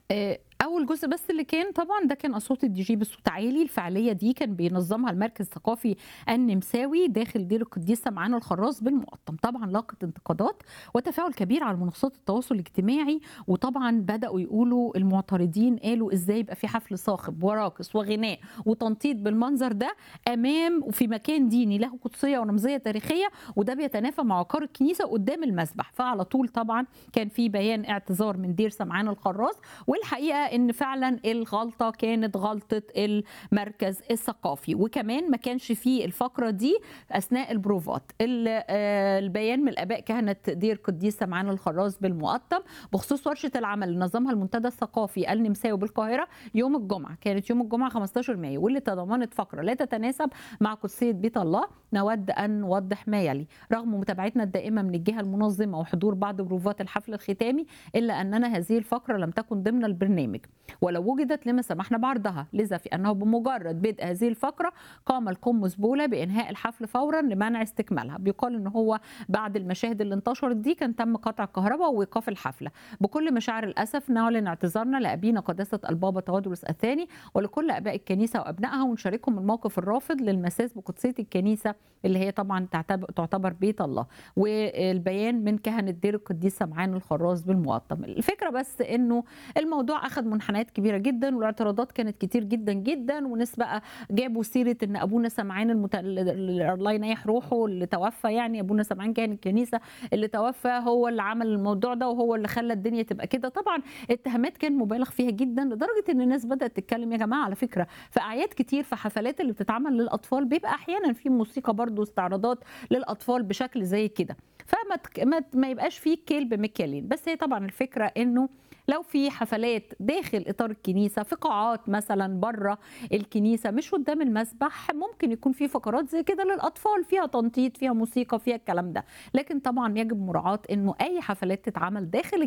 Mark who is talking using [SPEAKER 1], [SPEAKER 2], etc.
[SPEAKER 1] آآ أول جزء بس اللي كان طبعًا ده كان أصوات الدي جي بصوت عالي، الفعالية دي كان بينظمها المركز الثقافي النمساوي داخل دير القديس سمعان الخراز بالمقطم، طبعًا لاقت انتقادات وتفاعل كبير على منصات التواصل الاجتماعي، وطبعًا بدأوا يقولوا المعترضين قالوا إزاي يبقى في حفل صاخب وراقص وغناء وتنطيط بالمنظر ده أمام وفي مكان ديني له قدسية ورمزية تاريخية، وده بيتنافى مع وقار الكنيسة قدام المسبح، فعلى طول طبعًا كان في بيان اعتذار من دير سمعان الخراز، والحقيقة إن فعلًا الغلطة كانت غلطة المركز الثقافي، وكمان ما كانش في الفقرة دي أثناء البروفات، ال آآ البيان من الآباء كهنة دير قديس سمعان الخراز بالمقطم بخصوص ورشة العمل اللي نظمها المنتدى الثقافي النمساوي بالقاهرة يوم الجمعة، كانت يوم الجمعة 15 مايو، واللي تضمنت فقرة لا تتناسب مع قدسية بيت الله، نود أن نوضح ما يلي، رغم متابعتنا الدائمة من الجهة المنظمة وحضور بعض بروفات الحفل الختامي، إلا أننا هذه الفقرة لم تكن ضمن البرنامج، ولو وجدت لما سمحنا بعرضها، لذا في أنه بمجرد بدء هذه الفقرة قام القمص بولا بإنهاء الحفل فورًا لمنع استكمالها، بيقال إن هو بعد المشاهد اللي انتشرت دي كان تم قطع الكهرباء وإيقاف الحفلة، بكل مشاعر الأسف نعلن اعتذارنا لأبينا قداسة البابا تودرس الثاني ولكل آباء الكنيسة وأبنائها ونشاركهم الموقف الرافض للمساس بقدسية الكنيسة اللي هي طبعًا تعتب تعتبر بيت الله، والبيان من كهنة دير القديس سمعان الخراز بالمقطم، الفكرة بس إنه الموضوع أخذ منحنيات كبيرة جدًا والاعتراضات كانت كتير جدًا جدًا، وناس بقى جابوا سيرة إن أبونا سمعان المت الله ينيح روحه اللي توفى يعني أبونا سمعان كاهن الكنيسة اللي توفى هو اللي عمل الموضوع ده وهو اللي خلى الدنيا تبقى كده، طبعًا اتهامات كان مبالغ فيها جدًا لدرجة إن الناس بدأت تتكلم يا جماعة على فكرة في أعياد كتير في حفلات اللي بتتعمل للأطفال بيبقى أحيانًا في موسيقى برضه استعراضات للأطفال بشكل زي كده، فما تك ما ما يبقاش في كيل بمكيالين، بس هي طبعًا الفكرة إنه لو في حفلات داخل إطار الكنيسة في قاعات مثلًا برّه الكنيسة مش قدام المسبح، ممكن يكون في فقرات زي كده للأطفال فيها تنطيط، فيها موسيقى، فيها الكلام ده، لكن طبعًا يجب مراعاة إنه أي حفلات تتعمل داخل